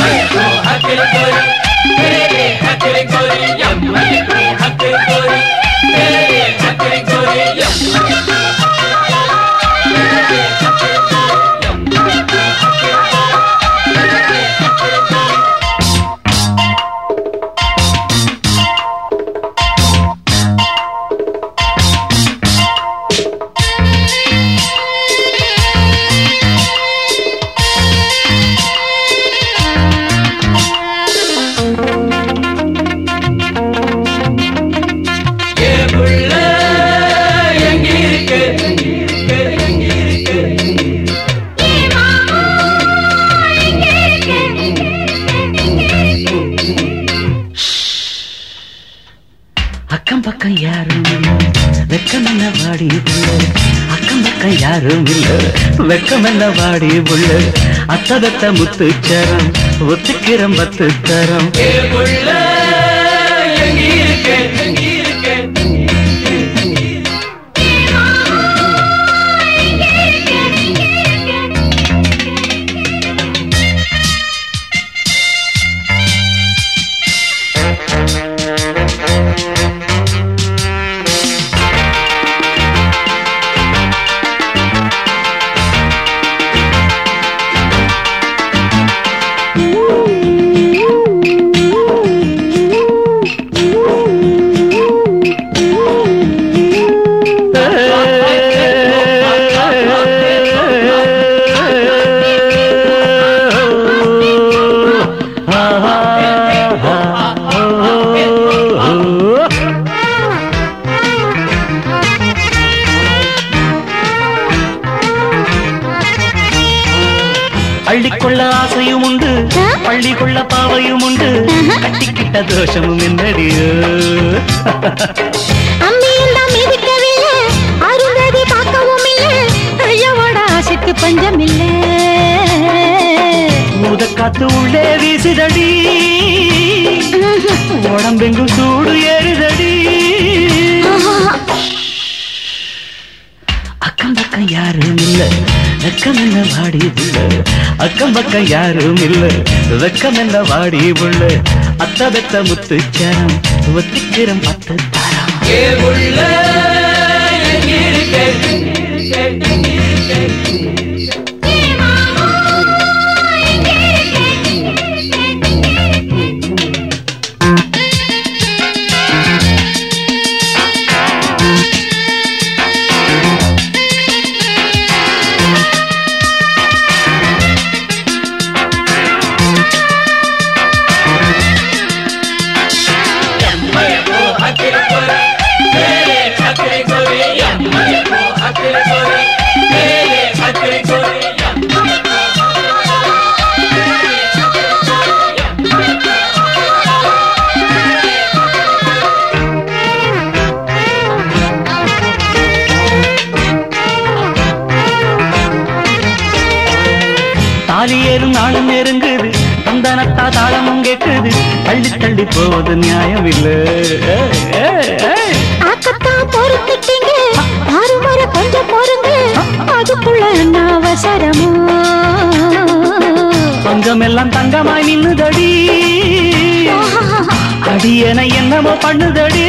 அக்கம் பக்கம் யாரும் இல்ல வெக்கம் என்ன வாடி புள்ள அக்கம் பக்கம் யாரும் இல்ல வெக்கம் என்ன வாடி புள்ள அத்ததத்த முத்துச்சரம் ஒத்துக்கிறம் பத்து தரம் அள்ளிக்கொள்ள ஆசையும் உண்டு பள்ளி கொள்ள பாவையும் உண்டு கட்டிக்கிட்ட தோஷமும் என்னடியோ அம்மியும் தான் மிதிக்கவில்லை அருந்ததி பார்க்கவும் இல்லை ஐயாவோட ஆசைக்கு பஞ்சம் இல்லை காத்து உள்ளே வீசுதடி உடம்பெங்கும் சூடு ஏறுதடி அக்கம் பக்கம் யாரும் இல்ல வெக்கம் என்ன வாடி உள்ள அக்கம் பக்கம் யாரும் இல்ல வெக்கம் என்ன வாடி உள்ள அத்த பெத்த முத்துச்சரம் ஒத்திக்கிறம் பத்து தாரம் தாலி ஏறும் நாளும் நெருங்குது சந்தனத்தா தாளமும் கேட்குது தள்ளி தள்ளி போவது நியாயம் இல்ல ஆக்கத்தான் பொறுத்துட்டீங்க ஆறு முறை கொஞ்சம் பொறுங்க அதுக்குள்ள என்ன அவசரமோ பங்கம் எல்லாம் தங்கமாய் நின்னுதடி அடியன என்னமோ பண்ணுதடி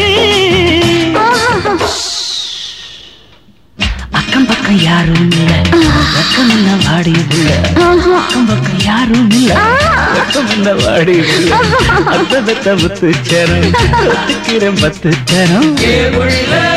அக்கம் பக்கம் யாரும் இல்ல வெக்கம் என்ன வாடி உள்ள அக்கம் பக்கம் யாரும் இல்ல வெக்கம் என்ன வாடி உள்ள அத்த பெத்த முத்து சேரம் ஒத்துக்கிறேன் பத்து சேரம் உள்ள